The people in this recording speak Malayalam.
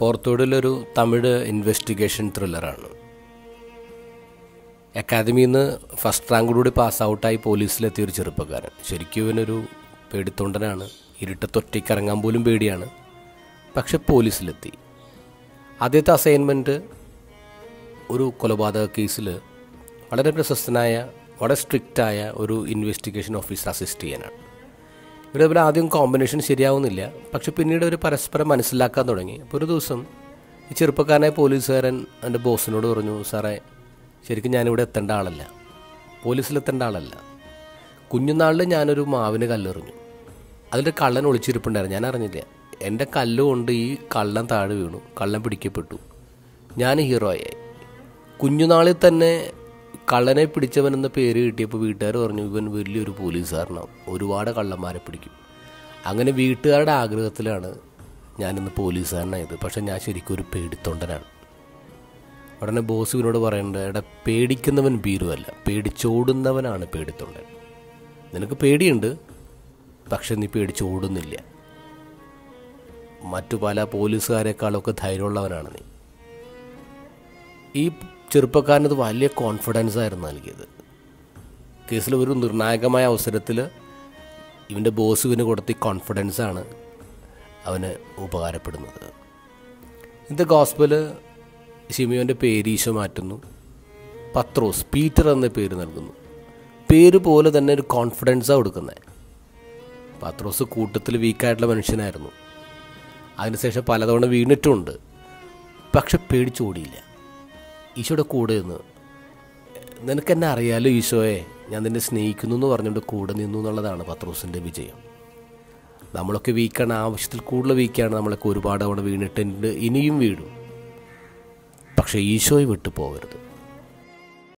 പോർത്തോടിലൊരു തമിഴ് ഇൻവെസ്റ്റിഗേഷൻ ത്രില്ലറാണ് അക്കാദമിയിൽ നിന്ന് ഫസ്റ്റ് റാങ്കോടുകൂടി പാസ് ഔട്ടായി പോലീസിലെത്തിയ ഒരു ചെറുപ്പക്കാരൻ ശരിക്കും ഇവനൊരു പേടിത്തൊണ്ടനാണ് ഇരുട്ടത്ത് ഒറ്റയ്ക്ക് ഇറങ്ങാൻ പോലും പേടിയാണ് പക്ഷെ പോലീസിലെത്തി ആദ്യത്തെ അസൈൻമെൻറ്റ് ഒരു കൊലപാതക കേസിൽ വളരെ പ്രശസ്തനായ വളരെ സ്ട്രിക്റ്റായ ഒരു ഇൻവെസ്റ്റിഗേഷൻ ഓഫീസർ അസിസ്റ്റ് ചെയ്യാനാണ് ഇവർ തമ്മിൽ ആദ്യം കോമ്പിനേഷൻ ശരിയാവുന്നില്ല പക്ഷെ പിന്നീട് അവർ പരസ്പരം മനസ്സിലാക്കാൻ തുടങ്ങി അപ്പോൾ ഒരു ദിവസം ഈ ചെറുപ്പക്കാരനായ പോലീസുകാരൻ എൻ്റെ ബോസിനോട് പറഞ്ഞു സാറേ ശരിക്കും ഞാനിവിടെ എത്തേണ്ട ആളല്ല പോലീസിലെത്തേണ്ട ആളല്ല കുഞ്ഞുനാളിൽ ഞാനൊരു മാവിന് കല്ലെറിഞ്ഞു അതിൻ്റെ കള്ളൻ ഒളിച്ചിരിപ്പുണ്ടായിരുന്നു ഞാൻ അറിഞ്ഞില്ല എൻ്റെ കല്ല് കൊണ്ട് ഈ കള്ളൻ താഴെ വീണു കള്ളൻ പിടിക്കപ്പെട്ടു ഞാൻ ഹീറോയായി കുഞ്ഞുനാളിൽ തന്നെ കള്ളനെ പിടിച്ചവൻ എന്ന പേര് കിട്ടിയപ്പോൾ വീട്ടുകാർ പറഞ്ഞു ഇവൻ വലിയൊരു പോലീസുകാരനാവും ഒരുപാട് കള്ളന്മാരെ പിടിക്കും അങ്ങനെ വീട്ടുകാരുടെ ആഗ്രഹത്തിലാണ് ഞാനിന്ന് പോലീസുകാരനായത് പക്ഷെ ഞാൻ ശരിക്കും ഒരു പേടിത്തൊണ്ടനാണ് ഉടനെ ബോസ് ഇവനോട് പറയുന്നുണ്ട് എടാ പേടിക്കുന്നവൻ ഭീരുവല്ല പേടിച്ചോടുന്നവനാണ് പേടിത്തൊണ്ടൻ നിനക്ക് പേടിയുണ്ട് പക്ഷെ നീ പേടിച്ചോടുന്നില്ല മറ്റു പല പോലീസുകാരെക്കാളൊക്കെ ധൈര്യമുള്ളവനാണ് നീ ഈ ചെറുപ്പക്കാരനത് വലിയ കോൺഫിഡൻസ് ആയിരുന്നു നൽകിയത് കേസിൽ ഒരു നിർണായകമായ അവസരത്തിൽ ഇവൻ്റെ ബോസ് ഇവന് കൊടുത്ത ഈ കോൺഫിഡൻസാണ് അവന് ഉപകാരപ്പെടുന്നത് ഇന്നത്തെ ഗോസ്പല് ഷിമിയോൻ്റെ പേര് ഈശോ മാറ്റുന്നു പത്രോസ് പീറ്റർ എന്ന പേര് നൽകുന്നു പേര് പോലെ തന്നെ ഒരു കോൺഫിഡൻസാണ് കൊടുക്കുന്നത് പത്രോസ് കൂട്ടത്തിൽ വീക്കായിട്ടുള്ള മനുഷ്യനായിരുന്നു അതിനുശേഷം പലതവണ വീണിട്ടുമുണ്ട് പക്ഷെ പേടിച്ചോടിയില്ല ഈശോയുടെ കൂടെ നിന്ന് നിനക്ക് എന്നെ അറിയാലോ ഈശോയെ ഞാൻ നിന്നെ സ്നേഹിക്കുന്നു എന്ന് പറഞ്ഞുകൊണ്ട് കൂടെ നിന്നു എന്നുള്ളതാണ് പത്രോസിൻ്റെ വിജയം നമ്മളൊക്കെ വീക്കാണ് ആവശ്യത്തിൽ കൂടുതൽ വീക്കാണ് നമ്മളൊക്കെ ഒരുപാട് തവണ വീണിട്ടുണ്ട് ഇനിയും വീഴും പക്ഷേ ഈശോയെ വിട്ടു പോകരുത്